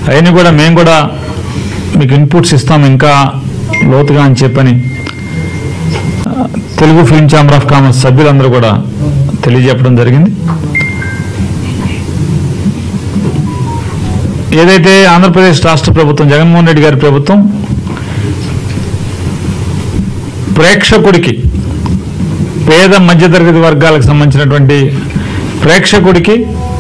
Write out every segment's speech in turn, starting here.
అవన్నీ కూడా మేము కూడా మీకు ఇన్పుట్స్ ఇస్తాం ఇంకా లోతుగా అని చెప్పని ఆ, Telugu film chamber of commerce సభ్యులందరూ కూడా తెలియజెప్పడం జరిగింది ఏదైతే ఆంధ్రప్రదేశ్ రాష్ట్ర ప్రభుత్వం జగన్మోహన్ రెడ్డి గారి ప్రభుత్వం ప్రేక్షకుడికి పేద మధ్యతరగతి వర్గాలకు సంబంధించినటువంటి ప్రేక్షకుడికి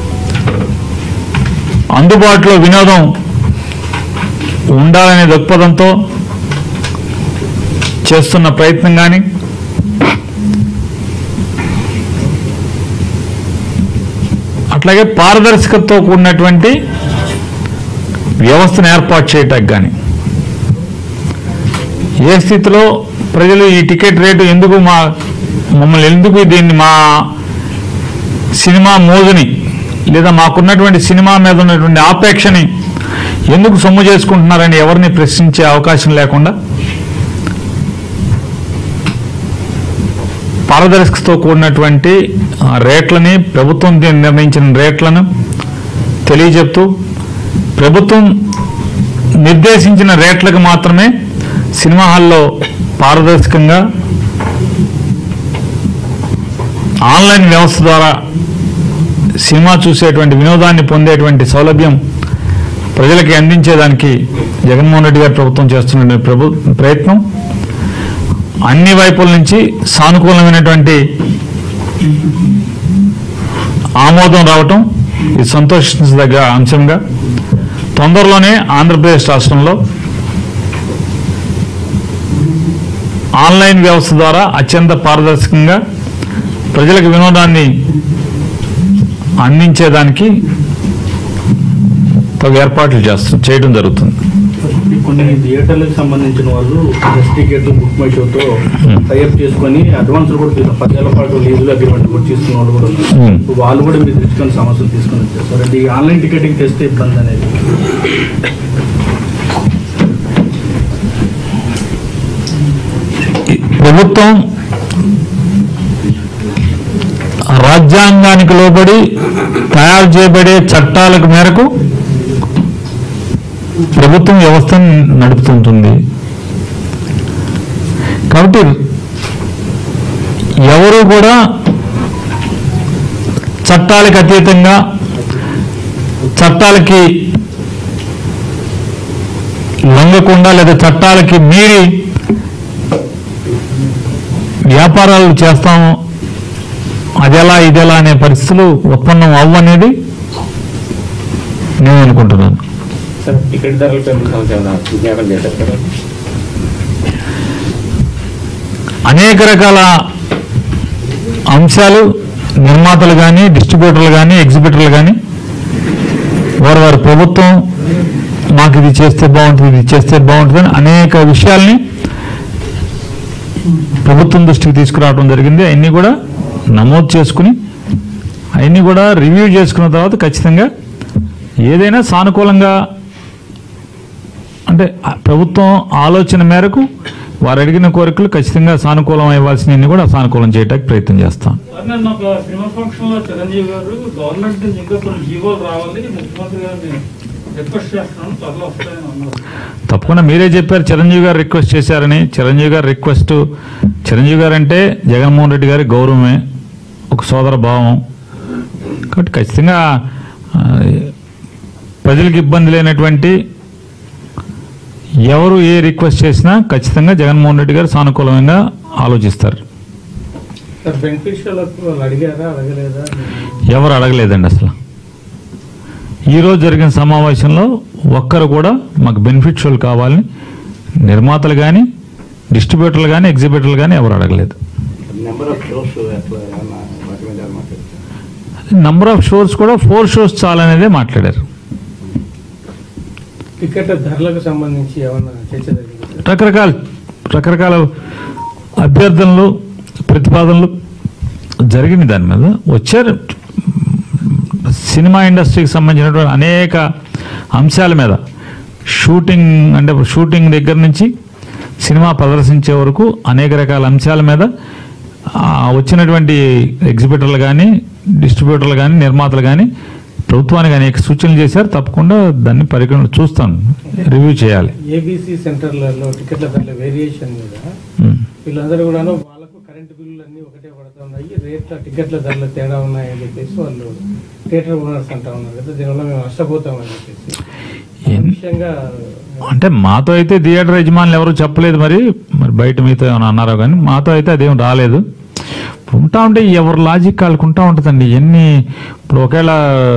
అందుబాటులో వినోదం ఉండాలనే దృక్పథంతో చేస్తున్న ప్రయత్నం కానీ అట్లాగే పారదర్శకతతో కూడినటువంటి వ్యవస్థను ఏర్పాటు చేయటానికి కానీ ఏ స్థితిలో ప్రజలు ఈ టికెట్ రేటు ఎందుకు మా మమ్మల్ని ఎందుకు దీన్ని మా సినిమా మోజుని లేదా మాకున్నటువంటి సినిమా మీద ఉన్నటువంటి ఆపేక్షని ఎందుకు సొమ్ము చేసుకుంటున్నారని ఎవరిని ప్రశ్నించే అవకాశం లేకుండా పారదర్శకతతో కూడినటువంటి ఆ, రేట్లని ప్రభుత్వం దీన్ని నిర్ణయించిన రేట్లను తెలియజెప్తూ ప్రభుత్వం నిర్దేశించిన రేట్లకు మాత్రమే సినిమా హాల్లో పారదర్శకంగా ఆన్లైన్ వ్యవస్థ ద్వారా సినిమా చూసేటువంటి వినోదాన్ని పొందేటువంటి సౌలభ్యం ప్రజలకి అందించేదానికి జగన్మోహన్ రెడ్డి గారి ప్రభుత్వం చేస్తున్న ప్రభు ప్రయత్నం అన్ని వైపుల నుంచి సానుకూలమైనటువంటి ఆమోదం రావటం ఇది సంతోషించదగ్గ అంశంగా తొందరలోనే ఆంధ్రప్రదేశ్ రాష్ట్రంలో ఆన్లైన్ వ్యవస్థ ద్వారా అత్యంత పారదర్శకంగా ప్రజలకు వినోదాన్ని అందించేదానికి తగు ఏర్పాట్లు చేస్తు చేయడం జరుగుతుంది కొన్ని థియేటర్లకు సంబంధించిన వాళ్ళు జస్ట్ టికెట్ బుక్ మై షోతో టైప్ చేసుకొని అడ్వాన్స్ కూడా తీసుకున్నారు పదేళ్ల పాటు లీజులు అగ్రిమెంట్ కూడా తీసుకున్న వాళ్ళు కూడా ఉన్నారు Hmm. ఇప్పుడు వాళ్ళు కూడా మీరు తెచ్చుకొని సమస్యలు తీసుకొని వచ్చారు సార్ అంటే ఈ ఆన్లైన్ టికెటింగ్ తెస్తే ఇబ్బంది అనేది ప్రభుత్వం రాజ్యాంగానికి లోబడి తయారు చేయబడే చట్టాలకు మేరకు ప్రభుత్వం వ్యవస్థను నడుపుతుంటుంది కాబట్టి ఎవరు కూడా చట్టాలకు అతీతంగా చట్టాలకి లొంగకుండా లేదా చట్టాలకి మీరి వ్యాపారాలు చేస్తాము అదెలా ఇదెలా అనే పరిస్థితులు ఉత్పన్నం అవ్వనేది నేను అనుకుంటున్నాను సార్ టికెట్ ధరల పెంపు సమస్య ఏమైనా విజ్ఞాపన చేశారు కదా అనేక రకాల అంశాలు నిర్మాతలు కానీ డిస్ట్రిబ్యూటర్లు కానీ ఎగ్జిబిటర్లు కానీ వారు వారి ప్రభుత్వం మాకు ఇది చేస్తే బాగుంటుంది ఇది చేస్తే బాగుంటుంది అని అనేక విషయాల్ని ప్రభుత్వం దృష్టికి తీసుకురావడం జరిగింది అవన్నీ కూడా నమోదు చేసుకుని అవన్నీ కూడా రివ్యూ చేసుకున్న తర్వాత ఖచ్చితంగా ఏదైనా సానుకూలంగా అంటే ఆ ప్రభుత్వం ఆలోచన మేరకు వారు అడిగిన కోరికలు ఖచ్చితంగా సానుకూలం ఇవ్వాల్సినవి కూడా సానుకూలం చేయడానికి ప్రయత్నం చేస్తాం నిన్న ఒక సినిమా ఫంక్షన్ లో చిరంజీవి గారు గవర్నమెంట్ నుంచి ఇంకా కొన్ని జీవోలు రావాలి ముఖ్యమంత్రి గారిని రిక్వెస్ట్ చేస్తున్నాను త్వరలో వస్తాయని అన్నారు తప్పకుండా మీరే చెప్పారు చిరంజీవి గారు రిక్వెస్ట్ చేశారని చిరంజీవి గారు రిక్వెస్ట్ చిరంజీవి గారు అంటే జగన్మోహన్ రెడ్డి గారి గౌరవమే ఒక సోదర భావం కాబట్టి ఖచ్చితంగా ఆ, ప్రజలకు ఇబ్బంది లేనటువంటి ఎవరు ఏ రిక్వెస్ట్ చేసినా ఖచ్చితంగా జగన్మోహన్ రెడ్డి గారు సానుకూలంగా ఆలోచిస్తారు సార్ బెనిఫిషియల్ వాళ్ళు అడిగారా అడగలేదా ఎవరు అడగలేదండి అసలు ఈరోజు జరిగిన సమావేశంలో ఒక్కరు కూడా మాకు బెనిఫిట్షువల్ కావాలని నిర్మాతలు కానీ డిస్ట్రిబ్యూటర్లు కానీ ఎగ్జిబిటర్లు కానీ ఎవరు అడగలేదు నెంబర్ ఆఫ్ షోస్ ఎట్లా ఏమన్నా వాటి మీద ఏమన్నా మాట్లాడారు నంబర్ ఆఫ్ షోస్ కూడా ఫోర్ షోస్ చాలనేదే మాట్లాడారు టికెట్ ధరలకు సంబంధించి ఏమన్నా చర్చ జరిగింది సార్ రకరకాల రకరకాల అభ్యర్థనలు ప్రతిపాదనలు జరిగింది దాని మీద వచ్చారు సినిమా ఇండస్ట్రీకి సంబంధించినటువంటి అనేక అంశాల మీద షూటింగ్ అంటే షూటింగ్ దగ్గర నుంచి సినిమా ప్రదర్శించే వరకు అనేక రకాల అంశాల మీద ఆ, వచ్చినటువంటి ఎగ్జిబిటర్లు కానీ డిస్ట్రిబ్యూటర్లు కానీ నిర్మాతలు కానీ ప్రభుత్వానికి అనేక సూచనలు చేశారు తప్పకుండా దాన్ని పరిగణ చూస్తాను రివ్యూ చేయాలి ఏబీసీ సెంటర్లలో టికెట్ల ధరల వేరియేషన్ మీద ఉమ్. వీళ్ళందరూ కూడాను వాళ్ళకు కరెంటు బిల్లులు అన్ని ఒకటే పడుతున్నాయి రేట్ల టికెట్ల ధరల తేడా ఉన్నాయని చెప్పేసి వాళ్ళు థియేటర్ ఓనర్స్ అంటా ఉన్నారు కదా దీనివల్ల మేము నష్టపోతామని చెప్పేసి ఆ ఏం- విషయంగా అంటే మాతో అయితే థియేటర్ యజమానులు ఎవరు చెప్పలేదు మరి మరి బయట మీతో ఏమైనా అన్నారో కానీ మాతో అయితే అదేం రాలేదు ఉంటా ఉంటే ఎవరు లాజిక్ వాళ్ళకు ఉంటా ఉంటుందండి ఎన్ని ఇప్పుడు ఒకవేళ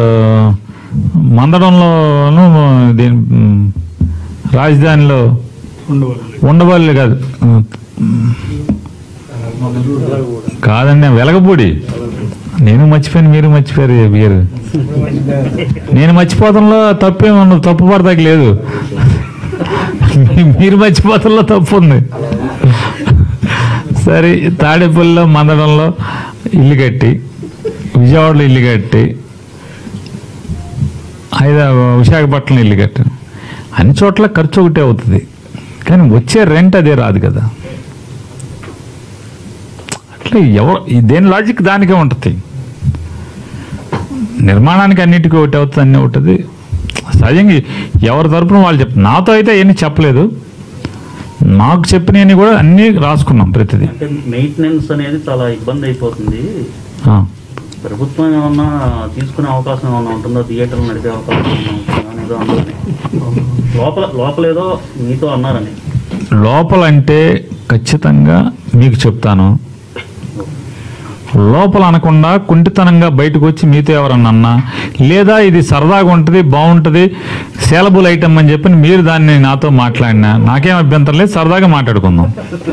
మందడంలోను దీని ఉమ్, రాజధానిలో ఉండవాలి ఉండవల్లి కాదు కాదండి వెలగపూడి నేను మర్చిపోయాను మీరు మర్చిపోయారు మీరు నేను మర్చిపోతంలో తప్పేం ఉండదు తప్పు పడతాకి లేదు మీ- మీరు మర్చిపోతంలో తప్పు ఉంది సరే తాడేపల్లిలో మందడంలో ఇల్లు కట్టి విజయవాడలో ఇల్లు కట్టి హైదరాబాద్ విశాఖపట్నం ఇల్లు కట్టాను అన్ని చోట్ల ఖర్చు ఒకటే అవుతుంది కానీ వచ్చే రెంట్ అదే రాదు కదా అట్లా ఎవరు ఈ- దేని లాజిక్ దానికే ఉంటుంది నిర్మాణానికి అన్నిటికీ ఒకటి అవుతుంది అన్నీ ఉంటుంది సహజంగా ఎవరి తరపున వాళ్ళు చెప్ నాతో అయితే ఏమీ చెప్పలేదు నాకు చెప్పినవన్నీ కూడా అన్నీ రాసుకున్నాం ప్రతిదీ అంటే మెయింటెనెన్స్ అనేది చాలా ఇబ్బంది అయిపోతుంది ఆ. ప్రభుత్వం ఏమన్నా తీసుకునే అవకాశం ఏమన్నా ఉంటుందో థియేటర్లు నడిపే అవకాశం ఏమన్నా ఉంటుందా అనేదో అన్నారని లోపల లోపల ఏదో మీతో అన్నారని లోపలంటే ఖచ్చితంగా మీకు చెప్తాను లోపల అనకుండా కుంటితనంగా బయటకు వచ్చి మీతో ఎవరన్నా అన్నా లేదా ఇది సరదాగా ఉంటుంది బాగుంటుంది సేలబుల్ ఐటమ్ అని చెప్పి మీరు దాన్ని నాతో మాట్లాడినా నాకేం అభ్యంతరం లేదు సరదాగా మాట్లాడుకుందాం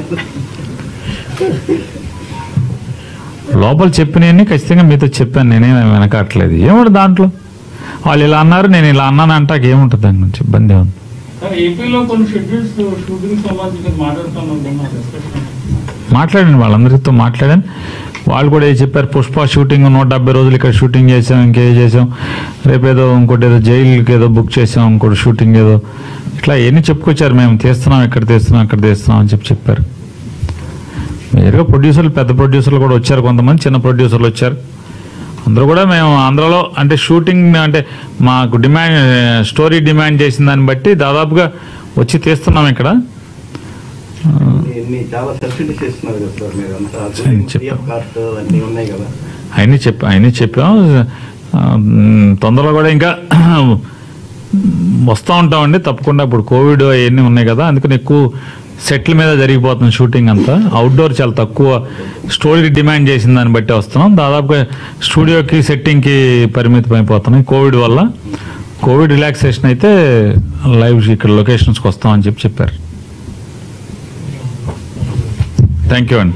లోపల చెప్పినవన్నీ ఖచ్చితంగా మీతో చెప్పాను నేనేం వెనకట్లేదు ఏముంటుంది దాంట్లో వాళ్ళు ఇలా అన్నారు నేను ఇలా అన్నాను అంటాక ఏముంటుంది దాని గురించి ఇబ్బంది ఉంది సార్ ఏపీలో కొన్ని షెడ్యూల్స్ షూటింగ్ సంబంధించి మాట్లాడుతున్నాం డిస్కషన్ మాట్లాడండి వాళ్ళందరితో మాట్లాడాను వాళ్ళు కూడా ఏం చెప్పారు పుష్ప షూటింగ్ నూట డెబ్బై రోజులు ఇక్కడ షూటింగ్ చేసాం ఇంకే చేసాం రేపేదో ఇంకోటి ఏదో జైలుకి ఏదో బుక్ చేసాం ఇంకోటి షూటింగ్ ఏదో ఇట్లా ఎన్ని చెప్పుకొచ్చారు మేము తీస్తున్నాం ఇక్కడ తీస్తున్నాం ఇక్కడ తీస్తున్నాం అని చెప్పి చెప్పారు నేరుగా ప్రొడ్యూసర్లు పెద్ద ప్రొడ్యూసర్లు కూడా వచ్చారు కొంతమంది చిన్న ప్రొడ్యూసర్లు వచ్చారు అందరూ కూడా మేము ఆంధ్రలో అంటే షూటింగ్ అంటే మాకు డిమాండ్ స్టోరీ డిమాండ్ చేసిన దాన్ని బట్టి దాదాపుగా వచ్చి తీస్తున్నాం ఇక్కడ ఇన్ని చాలా సబ్సిడీస్ ఇస్తున్నారు కదా సార్ మీరు అంతా సరే, చెప్పు. పిఎఫ్ కార్డు అన్నీ ఉన్నాయి కదా అవన్నీ చెప్పి అవన్నీ చెప్పాం ఆ, మ్, తొందరలో కూడా ఇంకా వస్తూ ఉంటామండి తప్పకుండా ఇప్పుడు కోవిడ్ అవన్నీ ఉన్నాయి కదా అందుకని ఎక్కువ సెట్ల మీద జరిగిపోతుంది షూటింగ్ అంతా అవుట్డోర్ చాలా తక్కువ స్టోరీ డిమాండ్ చేసిన దాన్ని బట్టి వస్తున్నాం దాదాపుగా స్టూడియోకి సెట్టింగ్కి పరిమితం అయిపోతున్నాం కోవిడ్ వల్ల కోవిడ్ రిలాక్సేషన్ అయితే లైవ్ ఇక్కడ లొకేషన్స్కి వస్తామని చెప్పి చెప్పారు థ్యాంక్ యూ అండి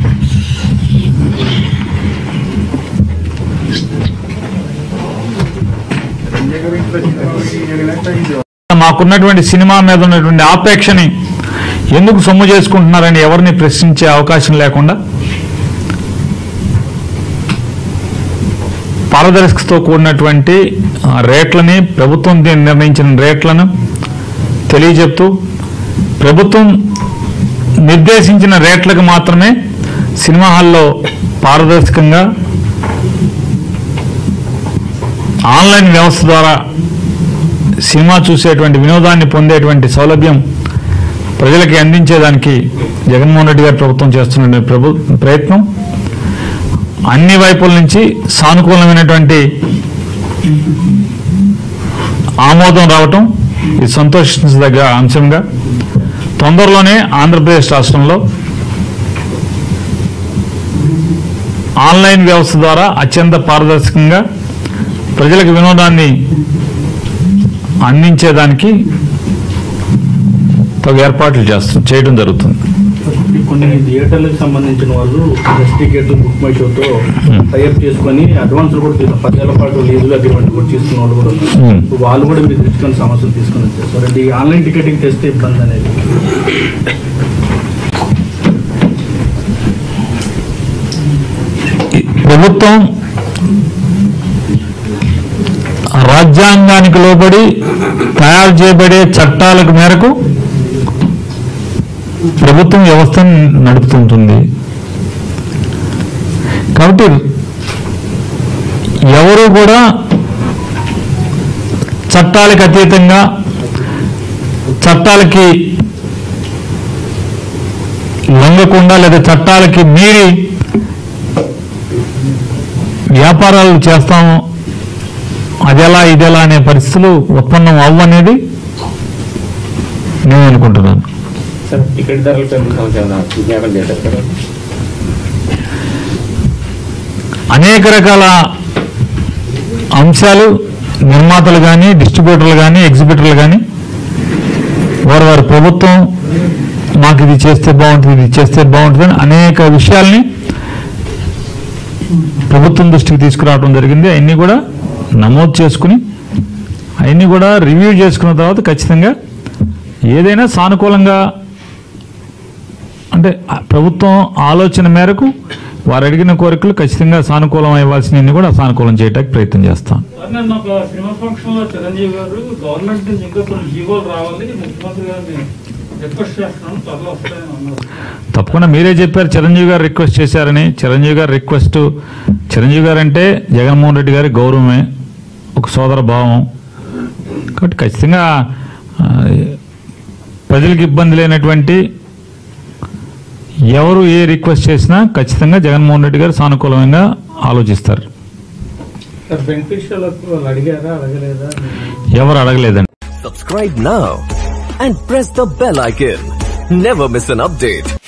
మాకున్నటువంటి సినిమా మీద ఉన్నటువంటి ఆపేక్షని ఎందుకు సొమ్ము చేసుకుంటున్నారని ఎవరిని ప్రశ్నించే అవకాశం లేకుండా పారదర్శకతతో కూడినటువంటి ఆ, రేట్లని ప్రభుత్వం దీన్ని నిర్ణయించిన రేట్లను తెలియజెప్తూ ప్రభుత్వం నిర్దేశించిన రేట్లకు మాత్రమే సినిమా హాల్లో పారదర్శకంగా ఆన్లైన్ వ్యవస్థ ద్వారా సినిమా చూసేటువంటి వినోదాన్ని పొందేటువంటి సౌలభ్యం ప్రజలకి అందించేదానికి జగన్మోహన్ రెడ్డి గారి ప్రభుత్వం చేస్తున్న ప్రభు ప్రయత్నం అన్ని వైపుల నుంచి సానుకూలమైనటువంటి ఆమోదం రావటం ఇది సంతోషించదగ్గ అంశంగా తొందరలోనే ఆంధ్రప్రదేశ్ రాష్ట్రంలో ఆన్లైన్ వ్యవస్థ ద్వారా అత్యంత పారదర్శకంగా ప్రజలకు వినోదాన్ని అందించేదానికి తగు ఏర్పాట్లు చేస్తు చేయడం జరుగుతుంది కొన్ని థియేటర్లకు సంబంధించిన వాళ్ళు బెస్ట్ టికెట్ బుక్ మై షోతో టైప్ చేసుకొని అడ్వాన్స్ కూడా తీసుకున్నారు పదేళ్ల పాటు లీజులు అగ్రిమెంట్ కూడా తీసుకున్న వాళ్ళు కూడా ఉన్నారు Hmm. ఇప్పుడు వాళ్ళు కూడా మీరు తెచ్చుకొని సమస్యలు తీసుకొని వచ్చారు సార్ అంటే ఈ ఆన్లైన్ టికెటింగ్ తెస్తే ఇబ్బంది అనేది ఈ ప్రభుత్వం రాజ్యాంగానికి లోబడి తయారు చేయబడే చట్టాలకు మేరకు ప్రభుత్వం వ్యవస్థను నడుపుతుంటుంది కాబట్టి ఎవరు కూడా చట్టాలకు అతీతంగా చట్టాలకి లొంగకుండా లేదా చట్టాలకి మీరి వ్యాపారాలు చేస్తాము అదెలా ఇదెలా అనే పరిస్థితులు ఉత్పన్నం అవ్వనేది నేను అనుకుంటున్నాను సార్ టికెట్ ధరల పెంపు సంవత్సరం విజ్ఞాపన చేశారు కదా అనేక రకాల అంశాలు నిర్మాతలు కానీ డిస్ట్రిబ్యూటర్లు కానీ ఎగ్జిబిటర్లు కానీ వారు వారి ప్రభుత్వం మాకు ఇది చేస్తే బాగుంటుంది ఇది చేస్తే బాగుంటుంది అని అనేక విషయాల్ని ప్రభుత్వం దృష్టికి తీసుకురావడం జరిగింది అవన్నీ కూడా నమోదు చేసుకుని అవన్నీ కూడా రివ్యూ చేసుకున్న తర్వాత ఖచ్చితంగా ఏదైనా సానుకూలంగా అంటే ఆ ప్రభుత్వం ఆలోచన మేరకు వారు అడిగిన కోరికలు ఖచ్చితంగా సానుకూలం అవ్వాల్సినవి కూడా సానుకూలం చేయడానికి ప్రయత్నం చేస్తాం సార్ నేను ఒక సినిమా ఫంక్షన్ లో చిరంజీవి గారు గవర్నమెంట్ నుంచి ఇంకా కొన్ని జీవోలు రావాలి ముఖ్యమంత్రి గారిని రిక్వెస్ట్ చేస్తున్నాను త్వరలో వస్తాయని అన్నారు తప్పకుండా మీరే చెప్పారు చిరంజీవి గారు రిక్వెస్ట్ చేశారని చిరంజీవి గారు రిక్వెస్ట్ చిరంజీవి గారు అంటే జగన్మోహన్ రెడ్డి గారి గౌరవమే ఒక సోదర భావం కాబట్టి ఖచ్చితంగా ఆ, ప్రజలకు ఇబ్బంది లేనటువంటి ఎవరు ఏ రిక్వెస్ట్ చేసినా ఖచ్చితంగా జగన్మోహన్ రెడ్డి గారు సానుకూలంగా ఆలోచిస్తారు సార్ బెనిఫిషియల్ వాళ్ళు అడిగారా అడగలేదా ఎవరు అడగలేదండి Subscribe now and press the bell icon. Never miss an update.